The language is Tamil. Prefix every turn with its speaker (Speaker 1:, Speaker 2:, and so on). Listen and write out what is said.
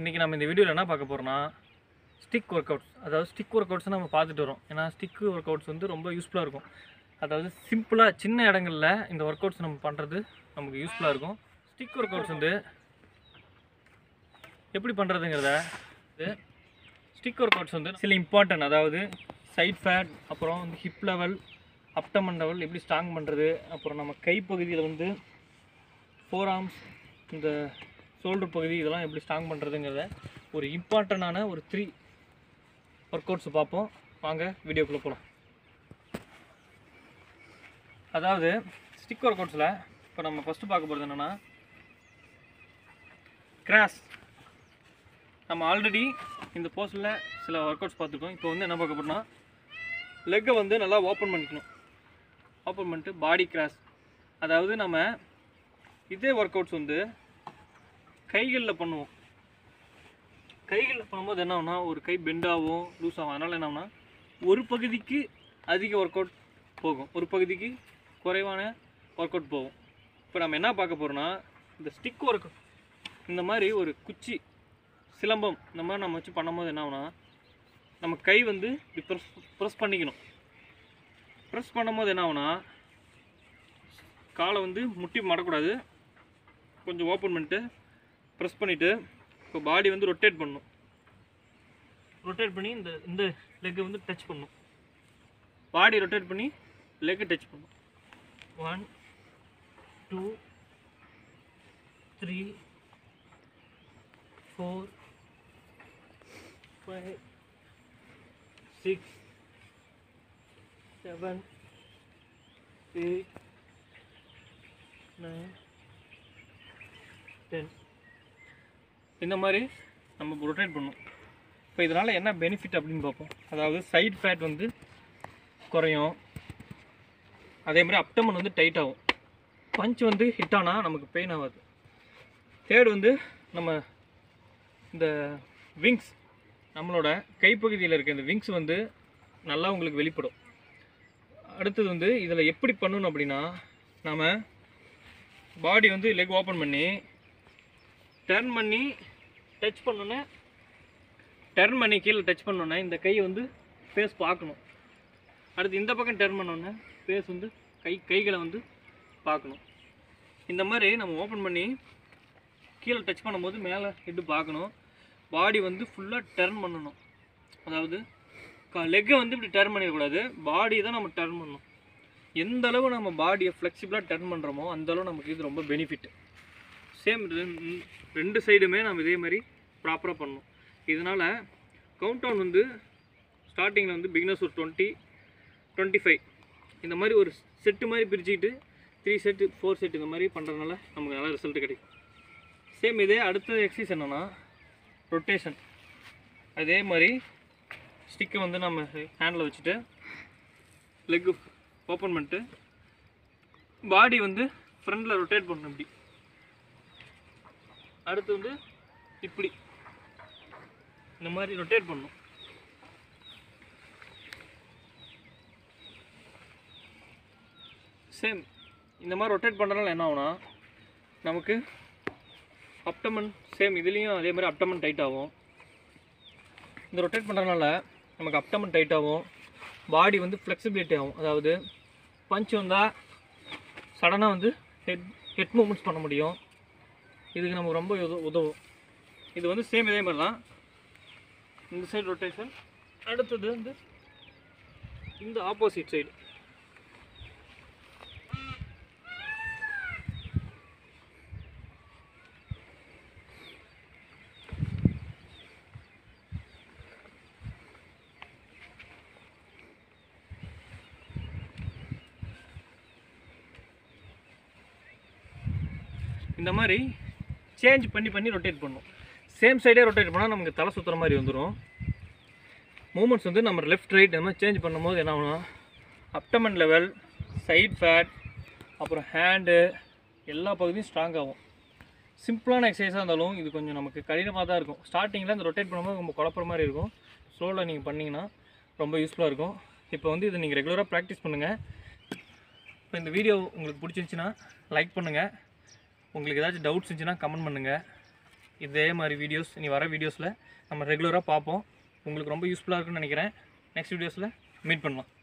Speaker 1: இன்றைக்கி நம்ம இந்த வீடியோவில் என்ன பார்க்க போகிறோம்னா ஸ்டிக் ஒர்க் அவுட்ஸ் அதாவது ஸ்டிக் ஒர்க் அவுட்ஸ் நம்ம பார்த்துட்டு வரோம் ஏன்னா ஸ்டிக் ஒர்க் அவுட்ஸ் வந்து ரொம்ப யூஸ்ஃபுல்லாக இருக்கும் அதாவது சிம்பிளாக சின்ன இடங்களில் இந்த ஒர்க் அவுட்ஸ் நம்ம பண்ணுறது நமக்கு யூஸ்ஃபுல்லாக இருக்கும் ஸ்டிக் ஒர்க் அவுட்ஸ் வந்து எப்படி பண்ணுறதுங்கிறத ஸ்டிக் ஒர்க் அவுட்ஸ் வந்து சில இம்பார்ட்டன்ட் அதாவது சைட் ஃபேட் அப்புறம் வந்து ஹிப் லெவல் அப்டமன் லெவல் எப்படி ஸ்ட்ராங் பண்ணுறது அப்புறம் நம்ம கைப்பகுதியில் வந்து ஃபோர் ஆர்ம்ஸ் இந்த ஷோல்டர் பகுதி இதெல்லாம் எப்படி ஸ்ட்ராங் பண்ணுறதுங்கிறத ஒரு இம்பார்ட்டண்டான ஒரு த்ரீ ஒர்க் அவுட்ஸ் பார்ப்போம் வாங்க வீடியோக்குள்ளே போகலாம் அதாவது ஸ்டிக் ஒர்க் அவுட்ஸில் இப்போ நம்ம ஃபஸ்ட்டு பார்க்க போகிறது என்னென்னா கிராஸ் நம்ம ஆல்ரெடி இந்த போஸ்டில் சில ஒர்க் அவுட்ஸ் பார்த்துருக்கோம் இப்போ வந்து என்ன பார்க்க போறோம்னா லெக்கை வந்து நல்லா ஓப்பன் பண்ணிக்கணும் ஓப்பன் பண்ணிட்டு பாடி கிராஸ் அதாவது நம்ம இதே ஒர்க் அவுட்ஸ் வந்து கைகளில் பண்ணுவோம் கைகளில் பண்ணும்போது என்ன ஆகும்னா ஒரு கை பெண்டாகும் லூஸ் ஆகும் அதனால் என்ன ஆகும்னா ஒரு பகுதிக்கு அதிக ஒர்க் அவுட் போகும் ஒரு பகுதிக்கு குறைவான ஒர்க் அவுட் போகும் இப்போ நம்ம என்ன பார்க்க போகிறோம்னா இந்த ஸ்டிக் ஒர்க் இந்த மாதிரி ஒரு குச்சி சிலம்பம் இந்த மாதிரி நம்ம வச்சு பண்ணும்போது என்ன ஆகும்னா நம்ம கை வந்து இப்படி ப்ரெஸ் ப்ரெஸ் பண்ணிக்கணும் ப்ரெஸ் பண்ணும்போது என்ன ஆகும்னா காலை வந்து முட்டி மடக்கூடாது கொஞ்சம் ஓப்பன் பண்ணிட்டு ப்ரெஸ் பண்ணிவிட்டு இப்போ பாடி வந்து ரொட்டேட் பண்ணணும் ரொட்டேட் பண்ணி இந்த இந்த லெக்கை வந்து டச் பண்ணணும் பாடி ரொட்டேட் பண்ணி லெக்கை டச் பண்ணணும் one two three four five six seven eight nine ten இந்த மாதிரி நம்ம ரொட்டேட் பண்ணும் இப்போ இதனால் என்ன பெனிஃபிட் அப்படின்னு பார்ப்போம் அதாவது சைடு ஃபேட் வந்து குறையும் அதே மாதிரி அப்டமன் வந்து டைட் ஆகும் பஞ்ச் வந்து ஹிட் ஆனால் நமக்கு பெயின் ஆகாது தேர்டு வந்து நம்ம இந்த விங்ஸ் நம்மளோட கைப்பகுதியில் இருக்க இந்த விங்ஸ் வந்து நல்லா உங்களுக்கு வெளிப்படும் அடுத்தது வந்து இதில் எப்படி பண்ணணும் அப்படின்னா நம்ம பாடி வந்து லெக் ஓப்பன் பண்ணி டர்ன் பண்ணி டச் பண்ணோன்னே டர்ன் பண்ணி கீழே டச் பண்ணோன்னே இந்த கை வந்து ஃபேஸ் பார்க்கணும் அடுத்து இந்த பக்கம் டர்ன் பண்ணோன்னே ஃபேஸ் வந்து கை கைகளை வந்து பார்க்கணும் இந்த மாதிரி நம்ம ஓப்பன் பண்ணி கீழே டச் பண்ணும்போது மேலே ஹெட்டு பார்க்கணும் பாடி வந்து ஃபுல்லாக டர்ன் பண்ணணும் அதாவது லெக்கை வந்து இப்படி டர்ன் பண்ணிடக்கூடாது பாடி தான் நம்ம டர்ன் பண்ணணும் எந்த அளவு நம்ம பாடியை ஃப்ளெக்சிபிளாக டர்ன் பண்ணுறோமோ அந்த அளவு நமக்கு இது ரொம்ப பெனிஃபிட் சேம் ரெண்டு சைடுமே நம்ம இதே மாதிரி ப்ராப்பராக பண்ணணும் இதனால் கவுண்ட் டவுன் வந்து ஸ்டார்டிங்கில் வந்து பிகினர்ஸ் ஒரு டுவெண்ட்டி டுவெண்ட்டி ஃபைவ் இந்த மாதிரி ஒரு செட்டு மாதிரி பிரிச்சுக்கிட்டு த்ரீ செட்டு ஃபோர் செட் இந்த மாதிரி பண்ணுறதுனால நமக்கு நல்ல ரிசல்ட் கிடைக்கும் சேம் இதே அடுத்த எக்ஸசைஸ் என்னென்னா ரொட்டேஷன் அதே மாதிரி ஸ்டிக்கை வந்து நம்ம ஹேண்டில் வச்சுட்டு லெக்கு ஓப்பன் பண்ணிட்டு பாடி வந்து ஃப்ரண்டில் ரொட்டேட் பண்ணணும் இப்படி அடுத்து வந்து இப்படி இந்த மாதிரி ரொட்டேட் பண்ணணும் சேம் இந்த மாதிரி ரொட்டேட் பண்ணுறதுனால என்ன ஆகும்னா நமக்கு அப்டமன் சேம் இதுலேயும் அதே மாதிரி அப்டமன் டைட் ஆகும் இந்த ரொட்டேட் பண்ணுறதுனால நமக்கு அப்டமன் டைட் ஆகும் பாடி வந்து ஃப்ளெக்சிபிலிட்டி ஆகும் அதாவது பஞ்ச் வந்தால் சடனாக வந்து ஹெட் ஹெட் மூமெண்ட்ஸ் பண்ண முடியும் இதுக்கு நமக்கு ரொம்ப உத உதவும் இது வந்து சேம் இதே மாதிரி தான் இந்த சைடு ரொட்டேஷன் அடுத்தது வந்து இந்த ஆப்போசிட் சைடு இந்த மாதிரி சேஞ்ச் பண்ணி பண்ணி ரொட்டேட் பண்ணும் சேம் சைடே ரொட்டேட் பண்ணால் நமக்கு தலை சுற்றுற மாதிரி வந்துடும் மூமெண்ட்ஸ் வந்து நம்ம லெஃப்ட் ரைட் இந்த மாதிரி சேஞ்ச் பண்ணும்போது என்ன ஆகும்னா அப்டமன் லெவல் சைட் ஃபேட் அப்புறம் ஹேண்டு எல்லா பகுதியும் ஸ்ட்ராங் ஆகும் சிம்பிளான எக்ஸசைஸாக இருந்தாலும் இது கொஞ்சம் நமக்கு கடினமாக தான் இருக்கும் ஸ்டார்டிங்கில் இந்த ரொட்டேட் பண்ணும்போது ரொம்ப குழப்புற மாதிரி இருக்கும் ஸ்லோவில் நீங்கள் பண்ணிங்கன்னா ரொம்ப யூஸ்ஃபுல்லாக இருக்கும் இப்போ வந்து இதை நீங்கள் ரெகுலராக ப்ராக்டிஸ் பண்ணுங்கள் இப்போ இந்த வீடியோ உங்களுக்கு பிடிச்சிருந்துச்சின்னா லைக் பண்ணுங்கள் உங்களுக்கு ஏதாச்சும் டவுட்ஸ் இருந்துச்சுன்னா கமெண்ட் பண்ணுங்கள் இதே மாதிரி வீடியோஸ் இனி வர வீடியோஸில் நம்ம ரெகுலராக பார்ப்போம் உங்களுக்கு ரொம்ப யூஸ்ஃபுல்லாக இருக்குன்னு நினைக்கிறேன் நெக்ஸ்ட் வீடியோஸில் மீட் பண்ணலாம்